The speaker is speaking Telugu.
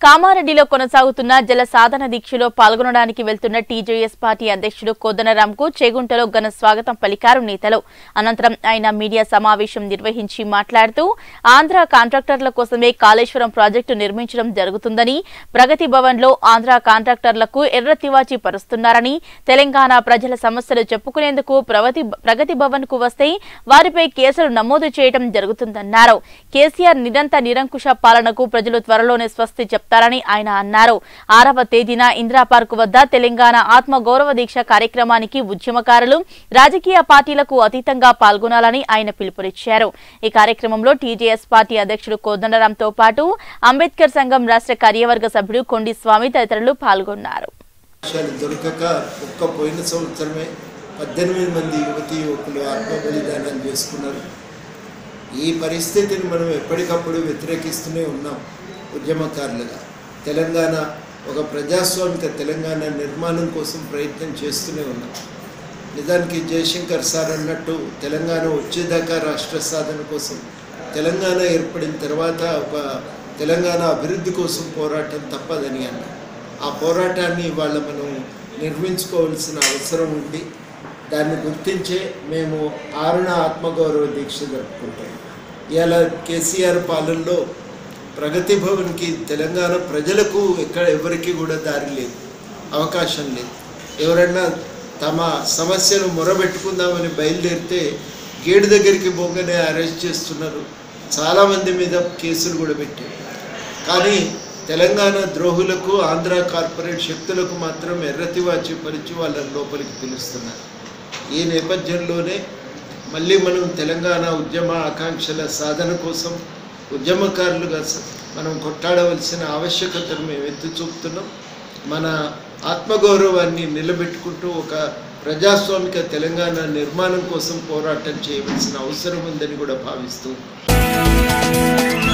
కామారెడ్డిలో కొనసాగుతున్న జల సాధన దీక్షలో పాల్గొనడానికి వెళ్తున్న టీజేఎస్ పార్టీ అధ్యక్షుడు కోదనరాంకు చేగుంటలో ఘన స్వాగతం పలికారు నేతలు అనంతరం ఆయన మీడియా సమావేశం నిర్వహించి మాట్లాడుతూ ఆంధ్ర కాంట్రాక్టర్ల కోసమే కాళేశ్వరం ప్రాజెక్టు నిర్మించడం జరుగుతుందని ప్రగతి భవన్లో ఆంధ్ర కాంట్రాక్టర్లకు ఎర్ర తివాచి పరుస్తున్నారని తెలంగాణ ప్రజల సమస్యలు చెప్పుకునేందుకు ప్రగతి ప్రగతి భవన్ కు వస్తే వారిపై కేసులు నమోదు చేయడం జరుగుతుందన్నారు కేసీఆర్ నిరంతర నిరంకుశ పాలనకు ప్రజలు త్వరలోనే స్వస్తి చెప్తారని ఆయన అన్నారు ఆరవ తేదీన ఇందిరా పార్క్ వద్ద తెలంగాణ ఆత్మ గౌరవ దీక్ష కార్యక్రమానికి ఉద్యమకారులు రాజకీయ పార్టీలకు అతీతంగా పాల్గొనాలని ఆయన పిలుపునిచ్చారు ఈ కార్యక్రమంలో టీజేఎస్ పార్టీ అధ్యక్షుడు కోదండరాంతో పాటు అంబేద్కర్ సంఘం రాష్ట్ర కార్యవర్గ సభ్యుడు కొండి స్వామి తదితరులు పాల్గొన్నారు అవకాశాలు దొరకక ఒక్క పోయిన సంవత్సరమే పద్దెనిమిది మంది యువతి యువకులు ఆత్మ బలిదానాలు చేసుకున్నారు ఈ పరిస్థితిని మనం ఎప్పటికప్పుడు వ్యతిరేకిస్తూనే ఉన్నాం ఉద్యమకారులుగా తెలంగాణ ఒక ప్రజాస్వామిక తెలంగాణ నిర్మాణం కోసం ప్రయత్నం చేస్తూనే ఉన్నాం నిజానికి జయశంకర్ సార్ అన్నట్టు తెలంగాణ వచ్చేదాకా రాష్ట్ర సాధన కోసం తెలంగాణ ఏర్పడిన తర్వాత ఒక తెలంగాణ అభివృద్ధి కోసం పోరాటం తప్పదని అన్నారు ఆ పోరాటాన్ని ఇవాళ మనం నిర్మించుకోవాల్సిన అవసరం ఉంది దాన్ని గుర్తించే మేము ఆరుణ ఆత్మగౌరవ దీక్ష జరుపుకుంటాం ఇవాళ కేసీఆర్ పాలనలో ప్రగతి భవన్కి తెలంగాణ ప్రజలకు ఎక్కడ ఎవరికి కూడా దారి లేదు అవకాశం లేదు ఎవరన్నా తమ సమస్యను మొరబెట్టుకుందామని బయలుదేరితే గేటు దగ్గరికి పోగానే అరెస్ట్ చేస్తున్నారు చాలామంది మీద కేసులు కూడా పెట్టారు కానీ తెలంగాణ ద్రోహులకు ఆంధ్ర కార్పొరేట్ శక్తులకు మాత్రం ఎర్రతివాచి పరిచి వాళ్ళని లోపలికి పిలుస్తున్నారు ఈ నేపథ్యంలోనే మళ్ళీ మనం తెలంగాణ ఉద్యమ ఆకాంక్షల సాధన కోసం ఉద్యమకారులుగా స- మనం కొట్టాడవలసిన ఆవశ్యకతను మేము ఎత్తి చూపుతున్నాం మన ఆత్మగౌరవాన్ని నిలబెట్టుకుంటూ ఒక ప్రజాస్వామిక తెలంగాణ నిర్మాణం కోసం పోరాటం చేయవలసిన అవసరం ఉందని కూడా భావిస్తూ